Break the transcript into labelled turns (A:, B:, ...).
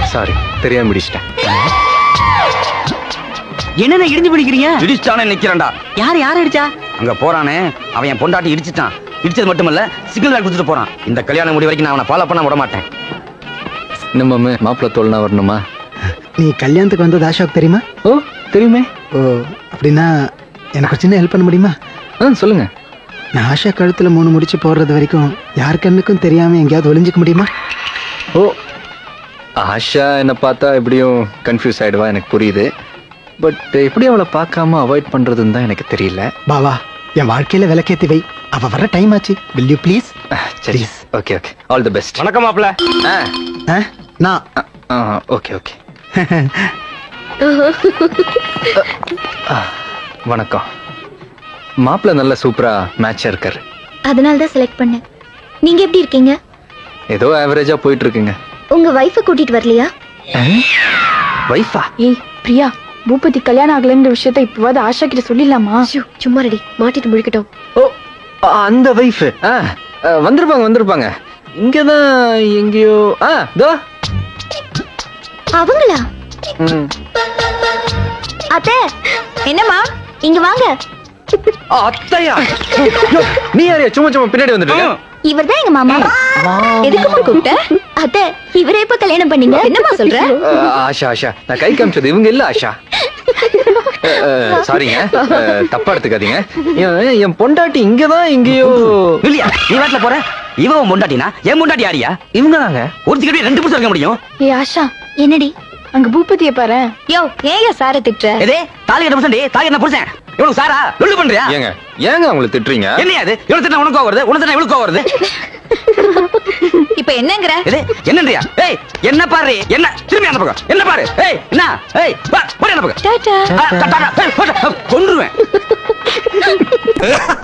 A: Sorry தெரியாம முடிச்சிட்டேன்
B: என்னென்ன இடிஞ்சு பிடிக்கிறீங்க
C: இடிச்சானே நிக்கிறேன்டா
B: யார் யார் அடிச்சா
C: அங்க போறானே அவன் என் பொண்டாட்டி இடிச்சிட்டான் இடிச்சது மட்டுமல்ல சிக்னல் லைட் கொடுத்துட்டு போறான் இந்த கல்யாணம் முடி வரைக்கும் நான் அவனை ஃபாலோ பண்ண விட மாட்டேன்
A: நம்ம மாப்பிள்ள தோல்னா வரணுமா
D: நீ கல்யாணத்துக்கு வந்தது அசோக் தெரியுமா
A: ஓ தெரியுமே
D: ஓ அப்படின்னா எனக்கு ஒரு சின்ன ஹெல்ப் பண்ண முடியுமா
A: ஆ சொல்லுங்க
D: நான் ஆஷா கழுத்துல மூணு முடிச்சு போடுறது வரைக்கும் யார் கண்ணுக்கும் தெரியாம எங்கேயாவது ஒளிஞ்சிக்க முடியுமா
A: ஓ ஆஷா என்னை பார்த்தா எப்படியும் கன்ஃபியூஸ் ஆயிடுவா எனக்கு புரியுது பட் எப்படி அவளை பார்க்காம அவாய்ட் பண்றதுன்னு தான் எனக்கு தெரியல
D: பாவா என் வாழ்க்கையில விளக்கேத்தி வை அவ வர டைம் ஆச்சு வில் யூ ப்ளீஸ்
A: சரி okay okay all the best
C: வணக்கம் மாப்பிள்ள
D: நான்
A: ஓகே ஓகே வணக்கம் மாப்பிள்ள நல்ல சூப்பரா மேட்சா இருக்காரு
E: அதனால தான் செலக்ட் பண்ணேன் நீங்க எப்படி இருக்கீங்க
A: ஏதோ ஆவரேஜா போயிட்டு இருக்குங்க
E: உங்க வைஃபை கூட்டிட்டு வரலையா
A: வைஃபா
F: ஏய் பிரியா பூபதி கல்யாணம் ஆகலைன்ற விஷயத்த இப்பவாது ஆஷா கிட்ட சொல்லிடலாமா
E: சும்மா ரெடி மாட்டிட்டு முழிக்கட்டும்
A: ஓ அ, அந்த வைஃப் ஆ அ, வந்திருப்பாங்க வந்திருப்பாங்க இங்கதான் எங்கேயோ ஆ தோ
E: அவங்களா
A: ம்.
E: அத்தை என்னம்மா இங்க வாங்க
A: ஆ, அத்தையா யோ, நீ யாரையா சும்மா சும்மா பின்னாடி வந்துட்டு இருக்க?
E: இவர்தான் எங்க மாமா எதுக்குமா கூப்பிட்ட அத்தை இவரே இப்ப கல்யாணம் பண்ணீங்க என்னம்மா சொல்ற
A: அ, ஆஷா ஆஷா நான் கை காமிச்சது இவங்க இல்ல ஆஷா அ, அ, சாரிங்க அ, தப்பா எடுத்துக்காதீங்க என் என் பொண்டாட்டி இங்கதான் எங்கேயோ
C: இல்லையா நீ வாட்டில போற இவன் உன் பொண்டாட்டினா என் பொண்டாட்டி யாரியா
A: இவங்க தாங்க
C: ஒருத்திக்கிட்டே ரெண்டு புருஷன் இருக்க முடியும்
F: ஏய் ஆஷா
E: என்னடி
F: அங்க பூபதியை பாரு
E: யோ ஏன் சார திட்டுற
C: எதே தாலி கட்ட புருஷன் தாலி கட்ட புருஷன் இவனுக்கு சாரா லொல்லு பண்றியா
A: ஏங்க ஏங்க அவங்கள திட்டுறீங்க
C: என்னையா அது இவனு திட்டம் உனக்கு வருது உனக்கு திட்டம் இவளுக்கு வருது
E: இப்ப என்னங்கற
C: எது என்னன்றியா ஏய் என்ன பாரு என்ன திரும்பி அந்த பக்கம் என்ன பாரு ஏய் என்ன ஏய் வா போடி அந்த பக்கம்
E: டாடா
C: ஆ, டா, டா, டா. ஏய், போடா. கொன்றுவேன்